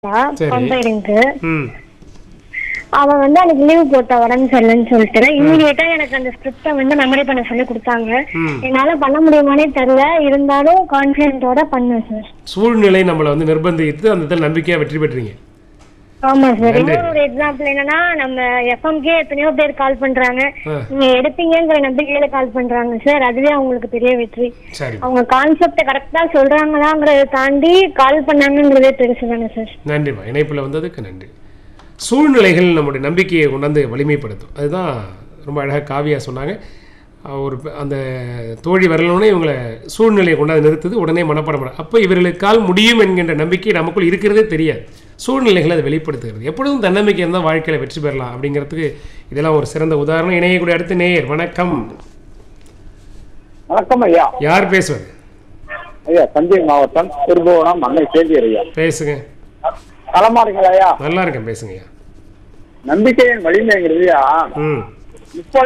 சரி. கம்பெனிக்கு ம் அவன் வந்து எனக்கு லீவ் போட்ட உடம்பு சரியில்லைன்னு சொல்லிட்டு இமீடியட்டா எனக்கு அந்த ஸ்கிரிப்டை வந்து மெமரி பண்ண சொல்லி கொடுத்தாங்க ம். என்னால பண்ண முடியுமானே தெரியல இருந்தாலும் கான்பிடென்ட்டோட பண்ணேன் சார் சூழ்நிலை நம்மளை வந்து நிர்பந்தித்து அந்த இதில் நம்பிக்கையாக வெற்றி பெற்றீங்க ஆமா சார் நன்றி. இன்னொரு ஒரு எக்ஸாம்பிள் என்னன்னா நம்ம எஃப்எம்கே எத்தனையோ பேர் கால் பண்றாங்க ஆ. நீங்க எடுப்பீங்கங்கிற நம்பிக்கையில கால் பண்றாங்க சார் அதுவே அவங்களுக்கு பெரிய வெற்றி சரி அவங்க கான்செப்ட் கரெக்டா சொல்றாங்களாங்கிறத தாண்டி கால் பண்ணாங்கங்கிறதே பெருசு தானே சார் நன்றிம்மா இணைப்பில் வந்ததுக்கு நன்றி சூழ்நிலைகள் நம்முடைய நம்பிக்கையை கொண்டாந்து வலிமைப்படுத்தும் அதுதான் ரொம்ப அழகாக காவியா சொன்னாங்க அஹ் ஒரு ப- அந்த தோழி வரலோனே இவங்களை சூழ்நிலையை கொண்டாந்து நிறுத்துது உடனே மனப்பாடம் பண்ண அப்போ இவர்களுக்கால் முடியும் என்கின்ற நம்பிக்கை நமக்குள் இருக்கிறதே தெரியாது சூழ்நிலைகளை அதை வெளிப்படுத்துகிறது எப்பொழுதும் தன்னம்பிக்கை இருந்தால் வாழ்க்கையில் வெற்றி பெறலாம் அப்படிங்கிறதுக்கு இதெல்லாம் ஒரு சிறந்த உதாரணம் இணையக்கூடிய அடுத்த நேயர் வணக்கம் வணக்கம் ஐயா யார் பேசுவது ஐயா தஞ்சை மாவட்டம் திருபுவனம் அன்னை சேவியர் ஐயா பேசுங்க நலமா இருக்கீங்களா ஐயா நல்லா இருக்கேன் பேசுங்க ஐயா நம்பிக்கையின் வலிமைங்கிறது ஐயா ம் இப்போ